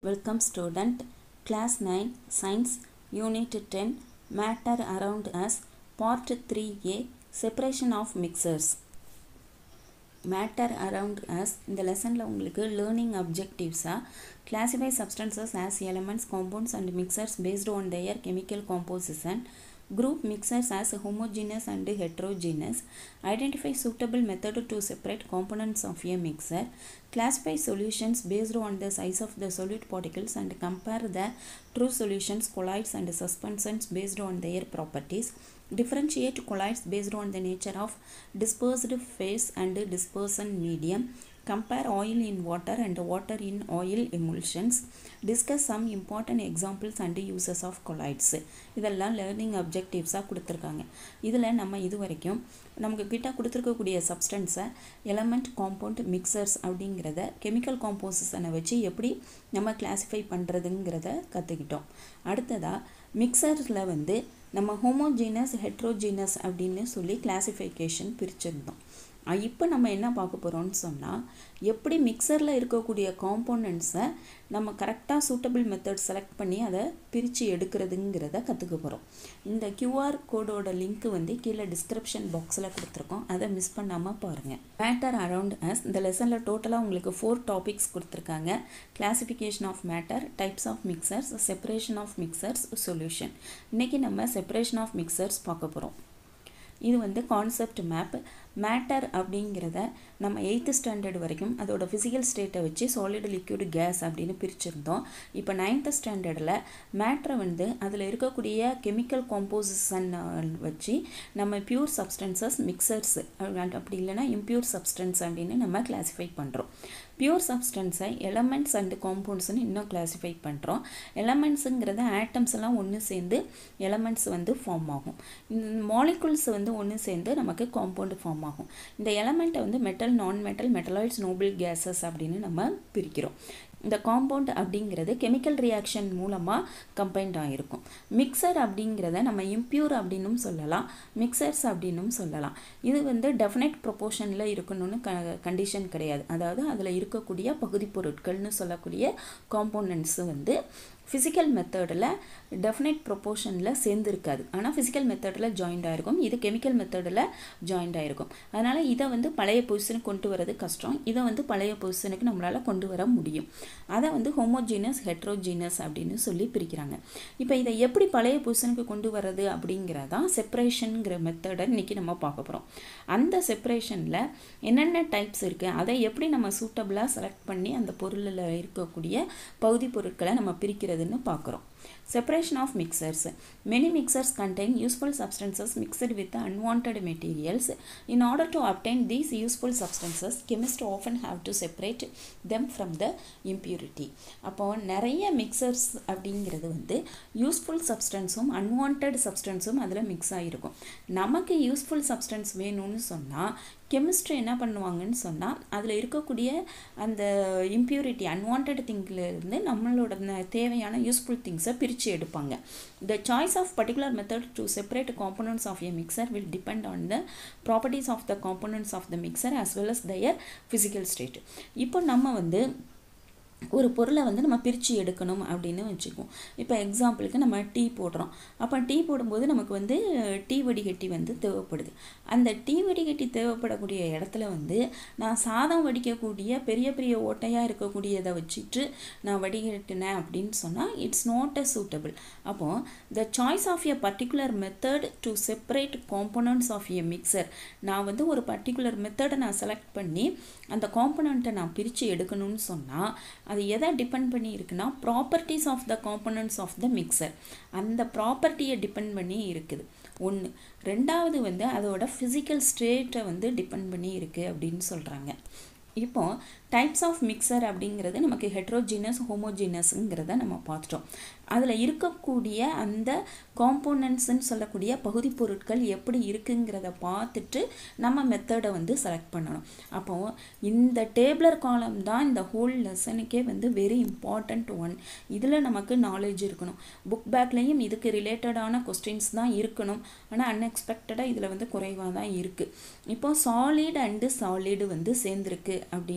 Welcome student, class 9, science, unit 10, matter around us, part 3a, separation of mixers. Matter around us இந்த லெசனில் உங்களுக்கு learning அப்ஜெக்டிவ்ஸாக classify substances as elements compounds and mixtures based on their chemical composition group mixers as homogeneous and heterogeneous identify suitable method to separate components of a mixer classify solutions based on the size of the solute particles and compare the true solutions colloids and suspensions based on their properties differentiate colloids based on the nature of dispersed phase and dispersion medium compare oil in water and water in oil emulsions discuss some important examples and uses of colloids இதெல்லாம் learning அப்ஜெக்டிவ்ஸாக கொடுத்துருக்காங்க இதில் நம்ம இது வரைக்கும் நமக்கு கிட்ட கொடுத்துருக்கக்கூடிய சப்ஸ்டன்ஸை எலமெண்ட் காம்பவுண்ட் மிக்சர்ஸ் அப்படிங்கிறத கெமிக்கல் காம்போசிஷனை வச்சு எப்படி நம்ம கிளாஸிஃபை பண்ணுறதுங்கிறத கற்றுக்கிட்டோம் அடுத்ததாக மிக்சரில் வந்து நம்ம ஹோமோஜீனஸ் ஹெட்ரோஜீனஸ் அப்படின்னு சொல்லி கிளாசிஃபிகேஷன் பிரிச்சிருந்தோம் இப்போ நம்ம என்ன பார்க்க போகிறோம்னு சொன்னால் எப்படி மிக்சரில் இருக்கக்கூடிய காம்போனன்ட்ஸை நம்ம கரெக்டாக சூட்டபிள் மெத்தட் செலக்ட் பண்ணி அதை பிரித்து எடுக்கிறதுங்கிறத கற்றுக்க போகிறோம் இந்த கியூஆர் கோடோட லிங்க் வந்து கீழே டிஸ்கிரிப்ஷன் பாக்ஸில் கொடுத்துருக்கோம் அதை மிஸ் பண்ணாமல் பாருங்கள் மேட்டர் அரவுண்ட் அஸ் இந்த லெசனில் டோட்டலாக உங்களுக்கு ஃபோர் டாபிக்ஸ் கொடுத்துருக்காங்க classification of matter types of mixtures separation of mixtures solution இன்றைக்கி நம்ம செப்பரேஷன் ஆஃப் மிக்சர்ஸ் பார்க்க போகிறோம் இது வந்து கான்செப்ட் மேப் மேட்டர் அப்படிங்கிறத நம்ம எயித்து ஸ்டாண்டர்ட் வரைக்கும் அதோட ஃபிசிக்கல் ஸ்டேட்டை வச்சு சாலிட் லிக்விட் கேஸ் அப்படின்னு பிரிச்சிருந்தோம் இப்போ நைன்த்து ஸ்டாண்டர்டில் மேட்ரை வந்து அதில் இருக்கக்கூடிய கெமிக்கல் காம்போசிஷன் வச்சு நம்ம பியூர் சப்ஸ்டன்சஸ் மிக்சர்ஸ் அப்படி இல்லைன்னா இம்ப்யூர் சப்ஸ்டன்ஸ் அப்படின்னு நம்ம கிளாஸிஃபை பண்ணுறோம் பியூர் சப்ஸ்டன்ஸை எலமெண்ட்ஸ் அண்ட் காம்பவுண்ட்ஸ்னு இன்னும் கிளாஸிஃபை பண்ணுறோம் எலமெண்ட்ஸுங்கிறத ஆட்டம்ஸ் எல்லாம் ஒன்று சேர்ந்து எலமெண்ட்ஸ் வந்து ஃபார்ம் ஆகும் இந்த மாலிகுல்ஸ் வந்து ஒன்று சேர்ந்து நமக்கு காம்பவுண்ட் ஃபார்ம் ஆகும் இந்த எலமெண்ட்டை வந்து மெட்டல் நான் மெட்டல் மெட்டலாய்ட்ஸ் நோபல் கேஸஸ் அப்படின்னு நம்ம பிரிக்கிறோம் இந்த காம்பவுண்ட் அப்படிங்கிறது கெமிக்கல் ரியாக்ஷன் மூலமாக கம்பைண்ட் ஆகிருக்கும் மிக்சர் அப்படிங்கிறத நம்ம இம்ப்யூர் அப்படின்னும் சொல்லலாம் மிக்சர்ஸ் அப்படின்னும் சொல்லலாம் இது வந்து டெஃபினட் ப்ரொப்போர்ஷனில் இருக்கணும்னு க கண்டிஷன் கிடையாது அதாவது அதில் இருக்கக்கூடிய பகுதி பொருட்கள்னு சொல்லக்கூடிய காம்போனன்ட்ஸ் வந்து ஃபிசிக்கல் மெத்தடில் டெஃபினட் ப்ரொப்போர்ஷனில் சேர்ந்துருக்காது ஆனால் ஃபிசிக்கல் மெத்தடில் ஜாயிண்ட் ஆகிருக்கும் இது கெமிக்கல் மெத்தடில் ஜாயிண்ட் ஆகிருக்கும் அதனால் இதை வந்து பழைய பொசிஷனுக்கு கொண்டு வரது கஷ்டம் இதை வந்து பழைய பொசிஷனுக்கு நம்மளால் கொண்டு வர முடியும் அதை வந்து ஹோமோஜீனஸ் ஹெட்ரோஜீனஸ் அப்படின்னு சொல்லி பிரிக்கிறாங்க இப்போ இதை எப்படி பழைய பொசிஷனுக்கு கொண்டு வர்றது அப்படிங்கிறதான் செப்பரேஷனுங்கிற மெத்தடை இன்றைக்கி நம்ம பார்க்க போகிறோம் அந்த செப்பரேஷனில் என்னென்ன டைப்ஸ் இருக்குது அதை எப்படி நம்ம சூட்டபிளாக செலக்ட் பண்ணி அந்த பொருளில் இருக்கக்கூடிய பகுதி பொருட்களை நம்ம பிரிக்கிறது பண்ணுறதுன்னு பார்க்குறோம் separation of mixers many mixers contain useful substances mixed with unwanted materials in order to obtain these useful substances chemists often have to separate them from the impurity அப்போ நிறைய மிக்சர்ஸ் அப்படிங்கிறது வந்து யூஸ்ஃபுல் சப்ஸ்டன்ஸும் அன்வான்ட் சப்ஸ்டன்ஸும் அதில் mix ஆகிருக்கும் நமக்கு useful substance வேணும்னு சொன்னால் chemistry என்ன பண்ணுவாங்கன்னு சொன்னால் அதில் இருக்கக்கூடிய அந்த இம்ப்யூரிட்டி அன்வான்ட் திங்க்லேருந்து நம்மளோட தேவையான யூஸ்ஃபுல் திங்ஸை பிரித்து எடுப்பாங்க the choice of particular method to separate components of a mixture will depend on the properties of the components of the mixture as well as their physical state இப்போ நம்ம வந்து ஒரு பொருளை வந்து நம்ம பிரித்து எடுக்கணும் அப்படின்னு வச்சுக்குவோம் இப்போ எக்ஸாம்பிளுக்கு நம்ம டீ போடுறோம் அப்போ டீ போடும்போது நமக்கு வந்து டீ வடிகட்டி வந்து தேவைப்படுது அந்த டீ வடிகட்டி தேவைப்படக்கூடிய இடத்துல வந்து நான் சாதம் வடிக்கக்கூடிய பெரிய பெரிய ஓட்டையாக இருக்கக்கூடியதை வச்சுட்டு நான் வடிகட்டினேன் அப்படின்னு சொன்னால் இட்ஸ் நாட் அ சூட்டபிள் அப்போது the choice of a particular method to separate components of a mixture நான் வந்து ஒரு பர்டிகுலர் மெத்தடை நான் செலக்ட் பண்ணி அந்த காம்போனண்ட்டை நான் பிரித்து எடுக்கணும்னு சொன்னால் அது எதை டிபெண்ட் பண்ணி இருக்குன்னா properties of the components of the mixture அந்த ப்ராப்பர்ட்டியை டிபெண்ட் பண்ணி இருக்குது ஒன்று ரெண்டாவது வந்து அதோட ஃபிசிக்கல் ஸ்டேட்டை வந்து டிபெண்ட் பண்ணி இருக்குது அப்படின்னு சொல்கிறாங்க இப்போ டைப்ஸ் ஆஃப் மிக்சர் அப்படிங்கிறது நமக்கு ஹெட்ரோஜீனஸ் ஹோமோஜீனஸுங்கிறத நம்ம பார்த்துட்டோம் அதில் இருக்கக்கூடிய அந்த காம்போனன்ட்ஸ்ன்னு சொல்லக்கூடிய பகுதி பொருட்கள் எப்படி இருக்குங்கிறத பார்த்துட்டு நம்ம மெத்தடை வந்து செலக்ட் பண்ணணும் அப்போது இந்த டேபிளர் காலம் தான் இந்த ஹோல் லெசனுக்கே வந்து வெரி இம்பார்ட்டண்ட் ஒன் இதில் நமக்கு நாலேஜ் இருக்கணும் புக் பேக்லேயும் இதுக்கு ரிலேட்டடான கொஸ்டின்ஸ் தான் இருக்கணும் ஆனால் அன்எக்ஸ்பெக்டடாக இதில் வந்து குறைவாக தான் இருக்குது இப்போ சாலிட் அண்டு சாலிடு வந்து சேர்ந்துருக்கு அப்படின்னு சொன்னால்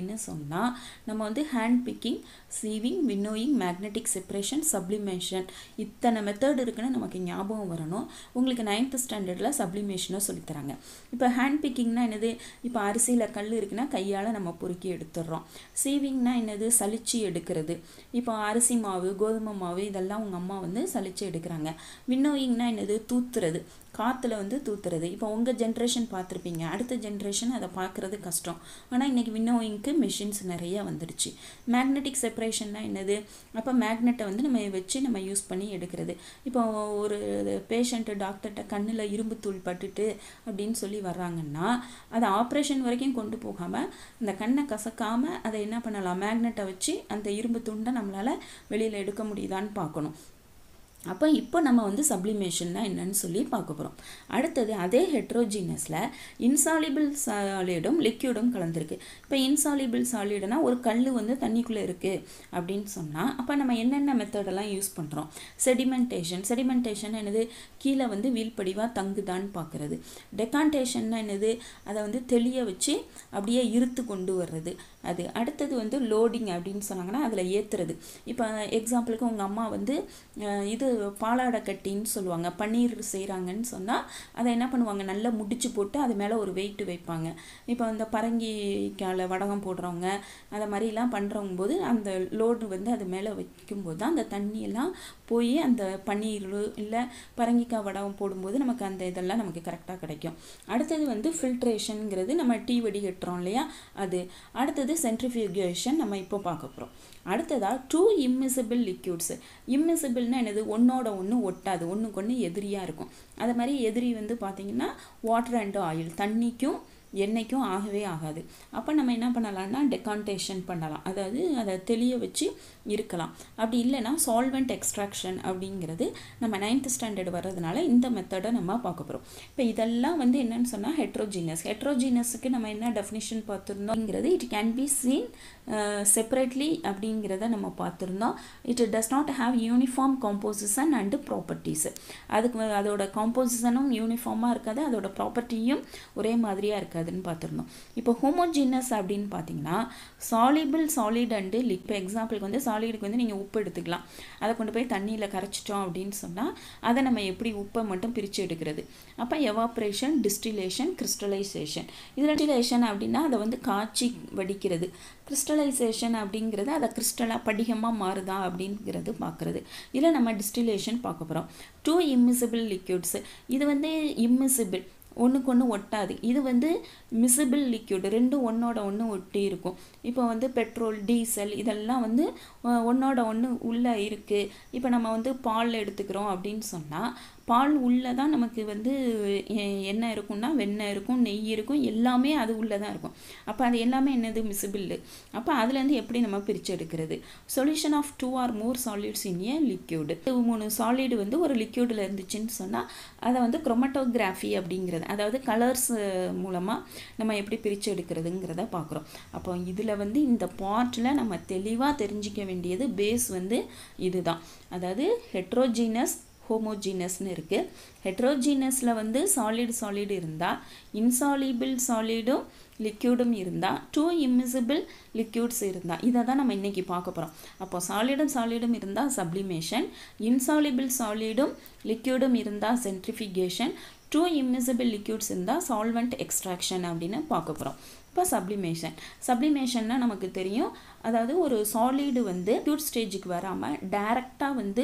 சொன்னால் நம்ம வந்து hand picking sieving winnowing magnetic separation sublimation இத்தனை மெத்தட் இருக்குன்னு நமக்கு ஞாபகம் வரணும் உங்களுக்கு நைன்த் ஸ்டாண்டர்டில் சப்ளிமேஷனை சொல்லித்தராங்க இப்போ ஹேண்ட் பிக்கிங்னா என்னது இப்போ அரிசியில் கல் இருக்குன்னா கையால் நம்ம பொறுக்கி எடுத்துடுறோம் சீவிங்னா என்னது சலிச்சு எடுக்கிறது இப்போ அரிசி மாவு கோதுமை மாவு இதெல்லாம் உங்கள் அம்மா வந்து சலிச்சு எடுக்கிறாங்க வின்னோயிங்னா என்னது தூத்துறது காற்றுல வந்து தூத்துறது இப்போ உங்கள் ஜென்ரேஷன் பார்த்துருப்பீங்க அடுத்த ஜென்ரேஷன் அதை பார்க்குறது கஷ்டம் ஆனால் இன்றைக்கி வின்னோயிங்க்கு மிஷின்ஸ் நிறைய வந்துடுச்சு மேக்னெட்டிக் செப்பரேஷன்னா என்னது அப்போ மேக்னெட்டை வந்து நம்ம வச்சு நம்ம யூஸ் பண்ணி எடுக்கிறது இப்போ ஒரு பேஷண்ட்டு டாக்டர்கிட்ட கண்ணில் இரும்பு தூள் பட்டுட்டு அப்படின்னு சொல்லி வர்றாங்கன்னா அதை ஆப்ரேஷன் வரைக்கும் கொண்டு போகாமல் அந்த கண்ணை கசக்காமல் அதை என்ன பண்ணலாம் மேக்னெட்டை வச்சு அந்த இரும்பு துண்டை நம்மளால் வெளியில் எடுக்க முடியுதான்னு பார்க்கணும் அப்போ இப்போ நம்ம வந்து சப்ளிமேஷன்னா என்னன்னு சொல்லி பார்க்க போகிறோம் அடுத்தது அதே ஹெட்ரோஜீனஸில் இன்சாலிபிள் சாலிடும் லிக்யூடும் கலந்துருக்கு இப்போ இன்சாலிபிள் சாலிடுனா ஒரு கல் வந்து தண்ணிக்குள்ளே இருக்குது அப்படின்னு சொன்னால் அப்போ நம்ம என்னென்ன மெத்தடெல்லாம் யூஸ் பண்ணுறோம் செடிமெண்டேஷன் செடிமெண்டேஷன் என்னது கீழே வந்து வீழ்படிவாக தங்குதான்னு பார்க்குறது டெக்கான்டேஷன்னா என்னது அதை வந்து தெளிய வச்சு அப்படியே இருத்து கொண்டு வர்றது அது அடுத்தது வந்து லோடிங் அப்படின்னு சொன்னாங்கன்னா அதில் ஏற்றுறது இப்போ எக்ஸாம்பிளுக்கு உங்கள் அம்மா வந்து இது பாலாடை கட்டின்னு சொல்லுவாங்க பன்னீர் செய்கிறாங்கன்னு சொன்னால் அதை என்ன பண்ணுவாங்க நல்லா முடிச்சு போட்டு அது மேலே ஒரு வெயிட் வைப்பாங்க இப்போ அந்த பரங்கிக்கால வடகம் போடுறவங்க அதை மாதிரிலாம் பண்ணுறவங்க போது அந்த லோடு வந்து அது மேலே வைக்கும்போது தான் அந்த தண்ணியெல்லாம் போய் அந்த பன்னீர் இல்லை பரங்கிக்காய் வடகம் போடும்போது நமக்கு அந்த இதெல்லாம் நமக்கு கரெக்டாக கிடைக்கும் அடுத்தது வந்து ஃபில்ட்ரேஷனுங்கிறது நம்ம டீ வடிகட்டுறோம் இல்லையா அது அடுத்தது சென்ட்ரிஃபியூகேஷன் நம்ம இப்போ பார்க்க போகிறோம் அடுத்ததாக டூ இம்மிசிபிள் லிக்யூட்ஸ் இம்மிசிபிள்னா என்னது ஒன்றோட ஒன்று ஒட்டாது ஒன்றுக்கு ஒன்று எதிரியாக இருக்கும் அது மாதிரி எதிரி வந்து பார்த்திங்கன்னா வாட்டர் அண்ட் ஆயில் தண்ணிக்கும் எண்ணெய்க்கும் ஆகவே ஆகாது அப்போ நம்ம என்ன பண்ணலாம்னா டெக்கான்டேஷன் பண்ணலாம் அதாவது அதை தெளிய வச்சு இருக்கலாம் அப்படி இல்லைன்னா சால்வெண்ட் எக்ஸ்ட்ராக்ஷன் அப்படிங்கிறது நம்ம நைன்த் ஸ்டாண்டர்ட் வர்றதுனால இந்த மெத்தடை நம்ம பார்க்க போகிறோம் இப்போ இதெல்லாம் வந்து என்னன்னு சொன்னால் ஹெட்ரோஜீனஸ் ஹெட்ரோஜீனஸுக்கு நம்ம என்ன டெஃபினிஷன் பார்த்துருந்தோங்கிறது it can be seen separately அப்படிங்கிறத நம்ம பார்த்துருந்தோம் it does not have uniform composition and properties அதுக்கு அதோட காம்போசிஷனும் யூனிஃபார்மாக இருக்காது அதோட ப்ராப்பர்ட்டியும் ஒரே மாதிரியாக இருக்காதுன்னு பார்த்துருந்தோம் இப்போ ஹோமோஜினஸ் அப்படின்னு பார்த்தீங்கன்னா சாலிபிள் சாலிட் அண்டு லிக் இப்போ எக்ஸாம்பிளுக்கு வந்து சாலிடுக்கு வந்து நீங்கள் உப்பு எடுத்துக்கலாம் அதை கொண்டு போய் தண்ணியில் கரைச்சிட்டோம் அப்படின்னு சொன்னால் அதை நம்ம எப்படி உப்பை மட்டும் பிரித்து எடுக்கிறது அப்போ எவாப்ரேஷன் டிஸ்டிலேஷன் கிறிஸ்டலைசேஷன் இதில் டிஸ்டிலேஷன் அப்படின்னா அதை வந்து காய்ச்சி வடிக்கிறது கிறிஸ்டலைசேஷன் அப்படிங்கிறது அதை கிறிஸ்டலாக படிகமாக மாறுதா அப்படிங்கிறது பார்க்குறது இதில் நம்ம டிஸ்டிலேஷன் பார்க்க போகிறோம் டூ இம்மிசிபிள் லிக்யூட்ஸ் இது வந்து இம்மிசிபிள் ஒன்றுக்கு ஒன்று ஒட்டாது இது வந்து மிசிபிள் லிக்யூடு ரெண்டும் ஒன்றோட ஒன்று ஒட்டி இருக்கும் இப்போ வந்து பெட்ரோல் டீசல் இதெல்லாம் வந்து ஒன்றோட ஒன்று உள்ளே இருக்குது இப்போ நம்ம வந்து பால் எடுத்துக்கிறோம் அப்படின்னு சொன்னால் பால் உள்ளே தான் நமக்கு வந்து எண்ணெய் இருக்கும்னா வெண்ணெய் இருக்கும் நெய் இருக்கும் எல்லாமே அது உள்ளே தான் இருக்கும் அப்போ அது எல்லாமே என்னது மிசிபிள் அப்போ அதுலேருந்து எப்படி நம்ம பிரித்து எடுக்கிறது solution of two or more solids in a liquid மூணு சாலிடு வந்து ஒரு லிக்யூடில் இருந்துச்சுன்னு சொன்னால் அதை வந்து குரோமட்டோகிராஃபி அப்படிங்கிறது அதாவது கலர்ஸ் மூலமாக நம்ம எப்படி பிரித்து எடுக்கிறதுங்கிறத பார்க்குறோம் அப்போ இதில் வந்து இந்த பார்ட்டில் நம்ம தெளிவாக தெரிஞ்சிக்க வேண்டியது பேஸ் வந்து இதுதான் அதாவது ஹெட்ரோஜீனஸ் ஹோமோஜீனஸ்னு இருக்குது ஹெட்ரோஜீனஸில் வந்து சாலிட் சாலிட் இருந்தால் இன்சாலிபிள் சாலிடும் லிக்யூடும் இருந்தால் டூ இம்மிசிபிள் லிக்யூட்ஸ் இருந்தால் இதை தான் நம்ம இன்றைக்கி பார்க்க போகிறோம் அப்போ சாலிடும் சாலிடும் இருந்தால் சப்ளிமேஷன் இன்சாலிபிள் சாலிடும் லிக்யூடும் இருந்தால் சென்ட்ரிஃபிகேஷன் டூ இம்மிசிபிள் லிக்யூட்ஸ் இருந்தால் சால்வெண்ட் எக்ஸ்ட்ராக்ஷன் அப்படின்னு பார்க்க போகிறோம் இப்போ சப்ளிமேஷன் சப்ளிமேஷன்னா நமக்கு தெரியும் அதாவது ஒரு சாலிடு வந்து லிக்யூட் ஸ்டேஜுக்கு வராமல் டைரெக்டாக வந்து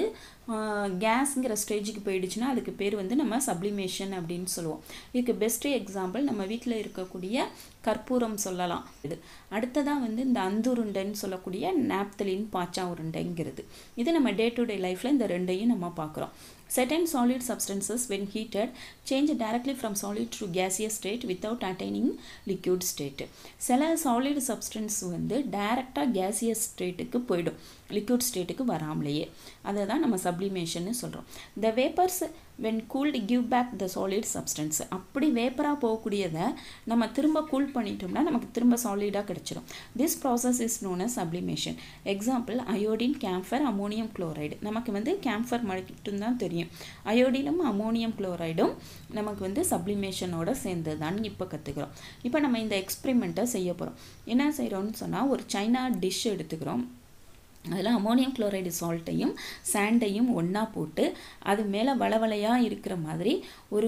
கேஸுங்கிற ஸ்டேஜுக்கு போயிடுச்சுன்னா அதுக்கு பேர் வந்து நம்ம சப்ளிமேஷன் அப்படின்னு சொல்லுவோம் இதுக்கு பெஸ்ட்டு எக்ஸாம்பிள் நம்ம வீட்டில் இருக்கக்கூடிய கற்பூரம் சொல்லலாம் இது அடுத்ததாக வந்து இந்த அந்துருண்டைன்னு சொல்லக்கூடிய நாப்தலின் பாச்சா உருண்டைங்கிறது இது நம்ம டே டு டே லைஃப்பில் இந்த ரெண்டையும் நம்ம பார்க்குறோம் certain solid substances when heated change directly from solid to gaseous state without attaining liquid state சில solid substance வந்து டைரெக்டாக gaseous ஸ்டேட்டுக்கு போயிடும் லிக்விட் ஸ்டேட்டுக்கு வராமலேயே அதை தான் நம்ம சப்ளிமேஷன்னு சொல்கிறோம் the vapours when cooled give back the solid substance அப்படி வேப்பராக போகக்கூடியதை நம்ம திரும்ப கூல் பண்ணிட்டோம்னா நமக்கு திரும்ப சாலிடாக கிடச்சிரும் this process is known as sublimation example iodine camphor ammonium chloride நமக்கு வந்து கேம்ஃபர் மட்டும்தான் தெரியும் அயோடினும் அமோனியம் குளோரைடும் நமக்கு வந்து சப்ளிமேஷனோட சேர்ந்ததான்னு இப்போ கற்றுக்கிறோம் இப்போ நம்ம இந்த எக்ஸ்பிரே எக்ஸ்பெரிமெண்ட்டை செய்ய போகிறோம் என்ன செய்கிறோம்னு சொன்னால் ஒரு சைனா டிஷ் எடுத்துக்கிறோம் அதில் அமோனியம் குளோரைடு சால்ட்டையும் சாண்டையும் ஒன்றா போட்டு அது மேலே வளவளையாக இருக்கிற மாதிரி ஒரு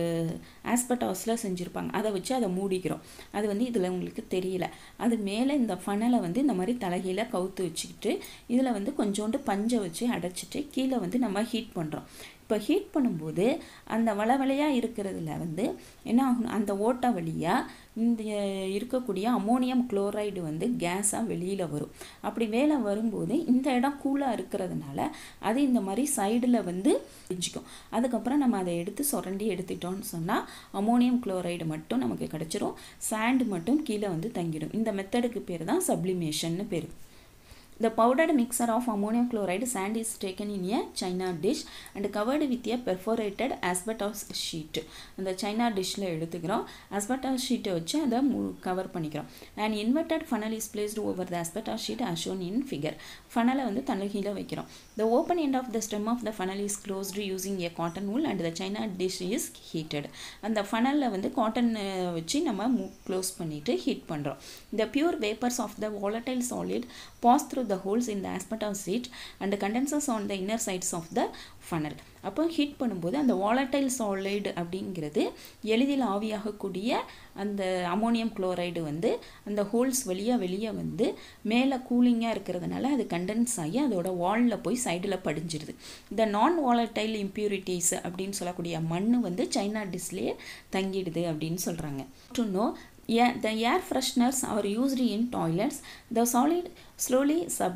ஆஸ்பட்டாஸில் செஞ்சுருப்பாங்க அதை வச்சு அதை மூடிக்கிறோம் அது வந்து இதில் உங்களுக்கு தெரியல அது மேலே இந்த ஃபனலை வந்து இந்த மாதிரி தலைகீழ கவுத்து வச்சுக்கிட்டு இதில் வந்து கொஞ்சோண்டு பஞ்சை வச்சு அடைச்சிட்டு கீழே வந்து நம்ம ஹீட் பண்ணுறோம் இப்போ ஹீட் பண்ணும்போது அந்த வளவளையாக இருக்கிறதுல வந்து என்ன ஆகும் அந்த ஓட்டை வழியாக இந்த இருக்கக்கூடிய அமோனியம் குளோரைடு வந்து கேஸாக வெளியில் வரும் அப்படி வேலை வரும்போது இந்த இடம் கூலாக இருக்கிறதுனால அது இந்த மாதிரி சைடில் வந்து பிரிஞ்சிக்கும் அதுக்கப்புறம் நம்ம அதை எடுத்து சுரண்டி எடுத்துட்டோம்னு சொன்னால் அமோனியம் குளோரைடு மட்டும் நமக்கு கிடச்சிரும் சாண்ட் மட்டும் கீழே வந்து தங்கிடும் இந்த மெத்தடுக்கு பேர் தான் சப்ளிமேஷன்னு பேர் The powdered mixture of ammonium chloride sand is taken in a china dish and covered with a perforated asbestos sheet. அந்த சைனா டிஷ்ஷில் எடுத்துக்கிறோம் asbestos ஷீட்டை வச்சு அதை கவர் பண்ணிக்கிறோம் and inverted funnel is placed over the asbestos sheet as shown in figure ஃபனலை வந்து தலைகீழ வைக்கிறோம் the open end of the stem of the funnel is closed using a cotton wool and the china dish is heated அந்த ஃபனலில் வந்து cotton வச்சு நம்ம close பண்ணிவிட்டு heat பண்ணுறோம் the pure vapors of the volatile solid pass through the holes in the asbestos sheet and condenses on the inner sides of the funnel அப்போ heat பண்ணும்போது அந்த volatile solid அப்படிங்கிறது எளிதில் ஆவியாகக்கூடிய அந்த அமோனியம் குளோரைடு வந்து அந்த ஹோல்ஸ் வழியாக வெளியே வந்து மேலே கூலிங்காக இருக்கிறதுனால அது கண்டென்ஸ் ஆகி அதோட வாலில் போய் சைடில் படிஞ்சிருது இந்த நான் வாலட்டைல் இம்ப்யூரிட்டிஸ் அப்படின்னு சொல்லக்கூடிய மண் வந்து சைனா டிஸ்லேயே தங்கிடுது அப்படின்னு சொல்கிறாங்க to know Yeah, the air fresheners are used in toilets. The solid slowly sub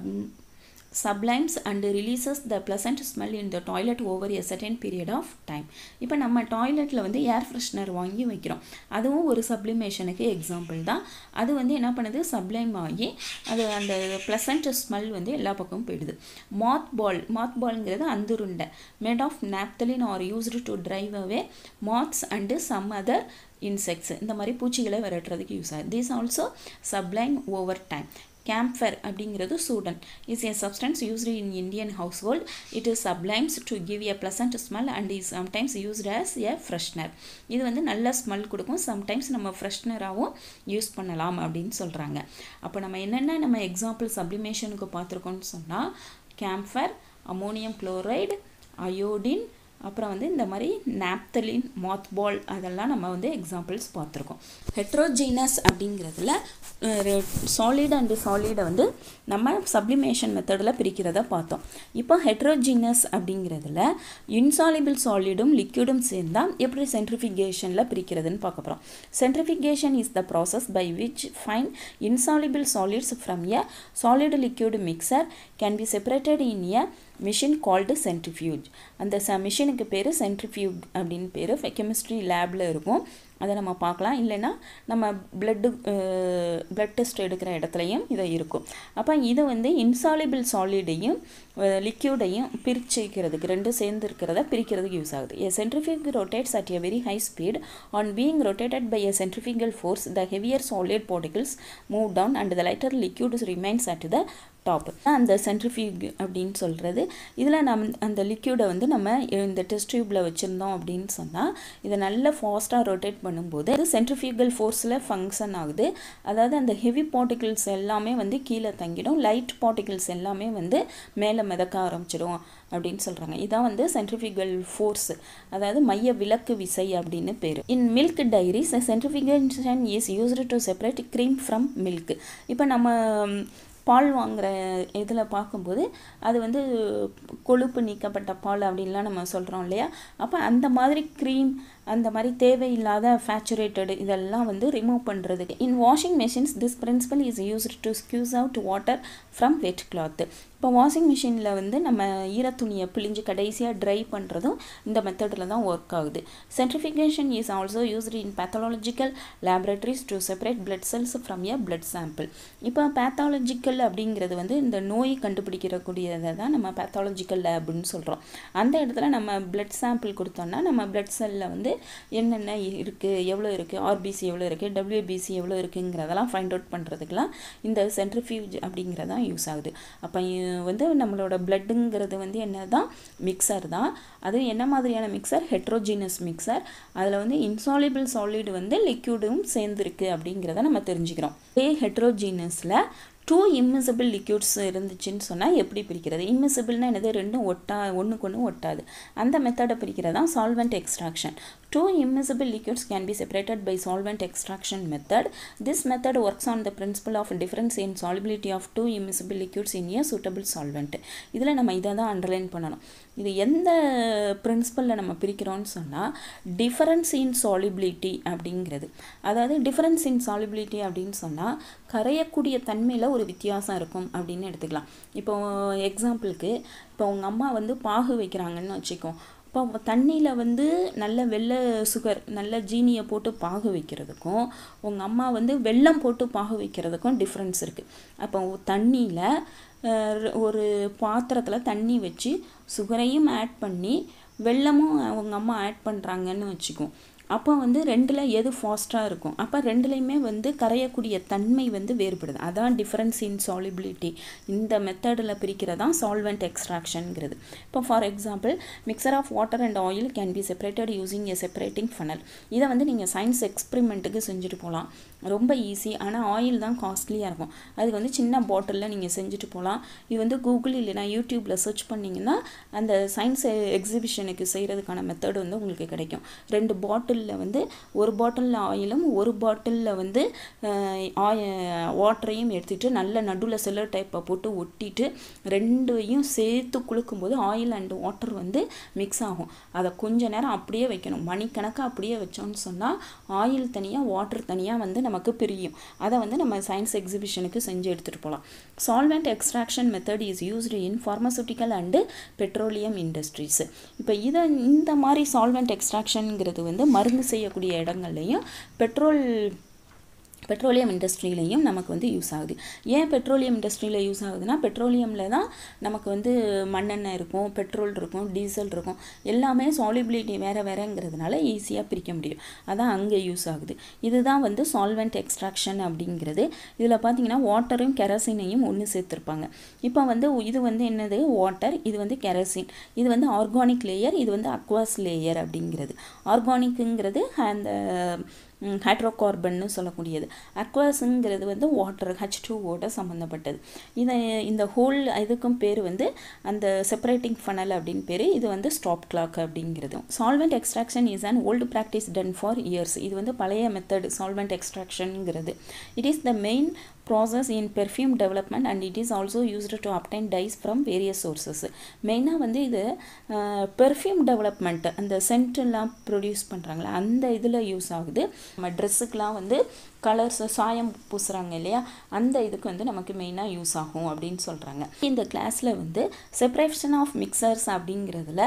sublimes and releases the pleasant smell in the toilet over a certain period of time இப்போ நம்ம டாய்லெட்டில் வந்து ஏர் ஃப்ரெஷ்னர் வாங்கி வைக்கிறோம் அதுவும் ஒரு சப்ளிமேஷனுக்கு example தான் அது வந்து என்ன பண்ணுது சப்ளைம் ஆகி அது அந்த ப்ளசண்ட் ஸ்மெல் வந்து எல்லா பக்கமும் போயிடுது மாத் பால் மாத் பால்ங்கிறது அந்துருண்டை made of naphthalene are used to drive away moths and some other insects இந்த மாதிரி பூச்சிகளை விரட்டுறதுக்கு யூஸ் ஆகுது these also sublime over time camphor அப்படிங்கிறது சூடன் is a substance used in Indian household. It is sublimes to give a pleasant smell and is sometimes used as a freshener. இது வந்து நல்ல ஸ்மெல் கொடுக்கும் சம்டைம்ஸ் நம்ம ஃப்ரெஷ்னராகவும் use பண்ணலாம் அப்படின்னு சொல்கிறாங்க அப்போ நம்ம என்னென்ன நம்ம எக்ஸாம்பிள் சப்ளிமேஷனுக்கு பார்த்துருக்கோம்னு சொன்னால் கேம்ஃபர் அமோனியம் குளோரைடு அயோடின் அப்புறம் வந்து இந்த மாதிரி நாப்தலின் மாத்பால் அதெல்லாம் நம்ம வந்து எக்ஸாம்பிள்ஸ் பார்த்துருக்கோம் ஹெட்ரோஜீனஸ் அப்படிங்கிறதுல சாலிட் அண்டு சாலிடை வந்து நம்ம சப்ளிமேஷன் மெத்தடில் பிரிக்கிறத பார்த்தோம் இப்போ ஹெட்ரோஜீனஸ் அப்படிங்கிறதுல இன்சாலிபிள் சாலிடும் லிக்யூடும் சேர்ந்தால் எப்படி சென்ட்ரிஃபிகேஷனில் பிரிக்கிறதுன்னு பார்க்க போகிறோம் centrifugation is the process by which fine insoluble solids from a solid liquid mixture can be separated in a machine called centrifuge அந்த ச மிஷினுக்கு பேர் சென்ட்ரிஃபியூக் அப்படின்னு பேர் கெமிஸ்ட்ரி லேபில் இருக்கும் அதை நம்ம பார்க்கலாம் இல்லைன்னா நம்ம பிளட்டு பிளட் டெஸ்ட் எடுக்கிற இடத்துலையும் இதை இருக்கும் அப்போ இது வந்து இன்சாலிபிள் சாலிடையும் லிக்யூடையும் பிரிச்சுக்கிறதுக்கு ரெண்டும் சேர்ந்து இருக்கிறத பிரிக்கிறதுக்கு யூஸ் ஆகுது a centrifuge rotates at a very high speed on being rotated by a centrifugal force the heavier solid particles move down and the lighter liquid remains at the top அந்த centrifuge அப்படின்னு சொல்கிறது இதில் நம் அந்த லிக்யூடை வந்து நம்ம இந்த டெஸ்ட் டியூப்பில் வச்சுருந்தோம் அப்படின்னு சொன்னால் இதை நல்ல ஃபாஸ்ட்டாக ரொட்டேட் பண்ணும்போது அது சென்ட்ரிஃபியூகல் ஃபோர்ஸில் ஃபங்க்ஷன் ஆகுது அதாவது அந்த ஹெவி பார்ட்டிகிள்ஸ் எல்லாமே வந்து கீழே தங்கிடும் லைட் பார்ட்டிகிள்ஸ் எல்லாமே வந்து மேலே மிதக்க ஆரம்பிச்சிடும் அப்படின்னு சொல்கிறாங்க இதான் வந்து சென்ட்ரிஃபிகல் ஃபோர்ஸ் அதாவது மைய விளக்கு விசை அப்படின்னு பேர் in milk dairies centrifugation is used to separate cream from milk இப்போ நம்ம பால் வாங்குகிற இதில் பார்க்கும்போது அது வந்து கொழுப்பு நீக்கப்பட்ட பால் அப்படின்லாம் நம்ம சொல்கிறோம் இல்லையா அப்போ அந்த மாதிரி க்ரீம் அந்த மாதிரி தேவையில்லாத ஃபேச்சுரேட்டடு இதெல்லாம் வந்து ரிமூவ் பண்ணுறதுக்கு in washing machines this principle is used to squeeze out water from wet cloth இப்போ வாஷிங் மிஷினில் வந்து நம்ம ஈரத்துணியை பிழிஞ்சு கடைசியாக ட்ரை பண்ணுறதும் இந்த மெத்தடில் தான் ஒர்க் ஆகுது centrifugation is also used in pathological laboratories to separate blood cells from a blood sample இப்போ பேத்தாலஜிக்கல் அப்படிங்கிறது வந்து இந்த நோய் கண்டுபிடிக்கிறக்கூடியதை தான் நம்ம பேத்தாலஜிக்கல் லேப்னு சொல்கிறோம் அந்த இடத்துல நம்ம பிளட் சாம்பிள் கொடுத்தோம்னா நம்ம பிளட் செல்லில் வந்து என்னென்ன இருக்குது எவ்வளோ இருக்குது ஆர்பிசி எவ்வளோ இருக்குது டபிள்யூபிசி எவ்வளோ இருக்குங்கிறதெல்லாம் ஃபைண்ட் அவுட் பண்ணுறதுக்கெலாம் இந்த சென்ட்ரிஃபியூஜ் அப்படிங்கிறதான் யூஸ் ஆகுது அப்போ வந்து நம்மளோட பிளட்டுங்கிறது வந்து என்ன தான் மிக்சர் தான் அது என்ன மாதிரியான மிக்சர் ஹெட்ரோஜீனஸ் மிக்சர் அதில் வந்து இன்சாலிபிள் சாலிட் வந்து லிக்யூடும் சேர்ந்துருக்கு அப்படிங்கிறத நம்ம தெரிஞ்சுக்கிறோம் ஏ ஹெட்ரோஜீனஸில் டூ இம்மிசிபிள் லிக்யூட்ஸ் இருந்துச்சுன்னு சொன்னால் எப்படி பிரிக்கிறது இம்மிசிபிள்னா என்னது ரெண்டும் ஒட்டா ஒன்றுக்கு ஒன்று ஒட்டாது அந்த மெத்தடை பிரிக்கிறது தான் solvent extraction two immiscible liquids can be separated by solvent extraction method. This method works on the principle of difference in solubility of two immiscible liquids in a suitable solvent. இதில் நம்ம இதை தான் அண்டர்லைன் பண்ணணும் இது எந்த பிரின்சிபலில் நம்ம பிரிக்கிறோம்னு சொன்னால் difference இன் solubility அப்படிங்கிறது அதாவது டிஃபரன்ஸ் இன் சாலிபிலிட்டி அப்படின்னு சொன்னால் கரையக்கூடிய தன்மையில் ஒரு வித்தியாசம் இருக்கும் அப்படின்னு எடுத்துக்கலாம் இப்போ எக்ஸாம்பிளுக்கு இப்போ உங்கள் அம்மா வந்து பாகு வைக்கிறாங்கன்னு வச்சுக்கோ இப்போ தண்ணியில் வந்து நல்ல வெள்ளை சுகர் நல்ல ஜீனியை போட்டு பாகு வைக்கிறதுக்கும் உங்கள் அம்மா வந்து வெல்லம் போட்டு பாகு வைக்கிறதுக்கும் டிஃப்ரென்ஸ் இருக்குது அப்போ தண்ணியில் ஒரு பாத்திரத்தில் தண்ணி வச்சு சுகரையும் ஆட் பண்ணி வெல்லமும் அவங்க அம்மா ஆட் பண்ணுறாங்கன்னு வச்சுக்கோம் அப்போ வந்து ரெண்டில் எது ஃபாஸ்ட்டாக இருக்கும் அப்போ ரெண்டுலேயுமே வந்து கரையக்கூடிய தன்மை வந்து வேறுபடுது அதான் டிஃப்ரென்ஸ் இன் சாலிபிலிட்டி இந்த மெத்தடில் பிரிக்கிறதான் சால்வெண்ட் எக்ஸ்ட்ராக்ஷனுங்கிறது இப்போ for example mixture of water and oil can be separated using a separating funnel இதை வந்து நீங்கள் சயின்ஸ் எக்ஸ்பெரிமெண்ட்டுக்கு செஞ்சுட்டு போகலாம் ரொம்ப ஈஸி ஆனால் ஆயில் தான் காஸ்ட்லியாக இருக்கும் அதுக்கு வந்து சின்ன பாட்டிலில் நீங்கள் செஞ்சுட்டு போகலாம் இது வந்து கூகுள் இல்லைனா யூடியூப்பில் சர்ச் பண்ணிங்கன்னா அந்த சயின்ஸ் எக்ஸிபிஷனுக்கு செய்கிறதுக்கான மெத்தட் வந்து உங்களுக்கு கிடைக்கும் ரெண்டு பாட்டிலில் வந்து ஒரு பாட்டிலில் ஆயிலும் ஒரு பாட்டிலில் வந்து ஆய வாட்டரையும் எடுத்துகிட்டு நல்ல நடுவில் செல்லர் டைப்பை போட்டு ஒட்டிட்டு ரெண்டையும் சேர்த்து குளுக்கும்போது ஆயில் அண்ட் வாட்டர் வந்து மிக்ஸ் ஆகும் அதை கொஞ்ச நேரம் அப்படியே வைக்கணும் மணிக்கணக்காக அப்படியே வச்சோம்னு சொன்னால் ஆயில் தனியாக வாட்டர் தனியாக வந்து நமக்கு பிரியும் அதை வந்து நம்ம சயின்ஸ் எக்ஸிபிஷனுக்கு செஞ்சு எடுத்துகிட்டு போகலாம் solvent extraction method is used in pharmaceutical and petroleum industries இப்போ இதை இந்த மாதிரி சால்வெண்ட் எக்ஸ்ட்ராக்ஷனுங்கிறது வந்து மருந்து செய்யக்கூடிய இடங்கள்லையும் பெட்ரோல் பெட்ரோலியம் இண்டஸ்ட்ரியிலையும் நமக்கு வந்து யூஸ் ஆகுது ஏன் பெட்ரோலியம் இண்டஸ்ட்ரியில் யூஸ் ஆகுதுன்னா பெட்ரோலியமில் தான் நமக்கு வந்து மண்ணெண்ணெய் இருக்கும் பெட்ரோல் இருக்கும் டீசல் இருக்கும் எல்லாமே சாலிபிலிட்டி வேறு வேறங்கிறதுனால ஈஸியாக பிரிக்க முடியும் அதான் அங்கே யூஸ் ஆகுது இதுதான் வந்து சால்வெண்ட் எக்ஸ்ட்ராக்ஷன் அப்படிங்கிறது இதில் பார்த்தீங்கன்னா வாட்டரும் கெரசினையும் ஒன்று சேர்த்துருப்பாங்க இப்போ வந்து இது வந்து என்னது வாட்டர் இது வந்து கெரசின் இது வந்து ஆர்கானிக் லேயர் இது வந்து அக்வாஸ் லேயர் அப்படிங்கிறது ஆர்கானிக்குங்கிறது அந்த ஹைட்ரோகார்பன்னு சொல்லக்கூடியது அக்வாஸுங்கிறது வந்து வாட்டர் ஹச் டூவோட சம்மந்தப்பட்டது இதை இந்த ஹோல் இதுக்கும் பேர் வந்து அந்த செப்பரேட்டிங் ஃபனல் அப்படின்னு பேர் இது வந்து ஸ்டாப் கிளாக் அப்படிங்கிறது solvent extraction is an old practice done for years இது வந்து பழைய மெத்தட் சால்வெண்ட் எக்ஸ்ட்ராக்ஷனுங்கிறது it is the main process in perfume development and it is also used to obtain dyes from various sources மெயினாக வந்து இது perfume development அந்த சென்ட்டெல்லாம் produce பண்ணுறாங்களே அந்த இதில் யூஸ் ஆகுது நம்ம ட்ரெஸ்ஸுக்கெலாம் வந்து கலர்ஸ் சாயம் பூசுகிறாங்க இல்லையா அந்த இதுக்கு வந்து நமக்கு மெயினாக யூஸ் ஆகும் அப்படின்னு சொல்கிறாங்க இந்த கிளாஸில் வந்து செப்பரேஷன் ஆஃப் மிக்சர்ஸ் அப்படிங்கிறதுல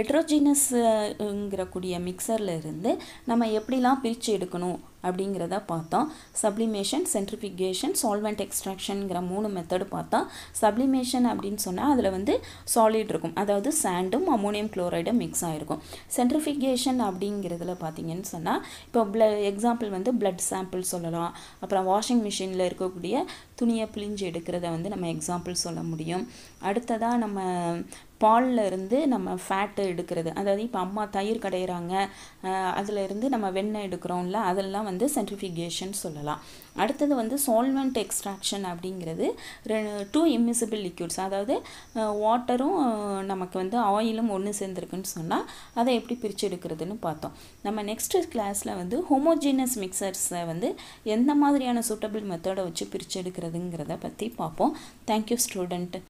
ஹெட்ரோஜினஸ்ங்கிற கூடிய மிக்சரில் இருந்து நம்ம எப்படிலாம் பிரித்து எடுக்கணும் அப்படிங்கிறத பார்த்தோம் சப்ளிமேஷன் சென்ட்ரிஃபிகேஷன் சால்வெண்ட் எக்ஸ்ட்ராக்ஷனுங்கிற மூணு மெத்தடு பார்த்தோம் சப்ளிமேஷன் அப்படின்னு சொன்னால் அதில் வந்து சாலிட் இருக்கும் அதாவது சாண்டும் அமோனியம் குளோரைடும் மிக்ஸ் ஆகிருக்கும் சென்ட்ரிஃபிகேஷன் அப்படிங்கிறதுல பார்த்தீங்கன்னு சொன்னால் இப்போ ப்ள எக்ஸாம்பிள் வந்து பிளட் சாம்பிள் சொல்லலாம் அப்புறம் வாஷிங் மிஷினில் இருக்கக்கூடிய துணியை பிழிஞ்சு எடுக்கிறத வந்து நம்ம எக்ஸாம்பிள் சொல்ல முடியும் அடுத்ததாக நம்ம பாலில் இருந்து நம்ம ஃபேட்டு எடுக்கிறது அதாவது இப்போ அம்மா தயிர் கடையிறாங்க அதில் இருந்து நம்ம வெண்ணெய் எடுக்கிறோம்ல அதெல்லாம் வந்து சென்ட்ரிஃபிகேஷன் சொல்லலாம் அடுத்தது வந்து சால்வெண்ட் எக்ஸ்ட்ராக்ஷன் அப்படிங்கிறது டூ இம்மிசிபிள் லிக்யூட்ஸ் அதாவது வாட்டரும் நமக்கு வந்து ஆயிலும் ஒன்று சேர்ந்துருக்குன்னு சொன்னால் அதை எப்படி பிரித்து எடுக்கிறதுன்னு பார்த்தோம் நம்ம நெக்ஸ்ட் கிளாஸில் வந்து ஹோமோஜீனஸ் மிக்சர்ஸை வந்து எந்த மாதிரியான சூட்டபிள் மெத்தடை வச்சு பிரித்து எடுக்கிறதுங்கிறத பற்றி பார்ப்போம் தேங்க்யூ ஸ்டூடெண்ட்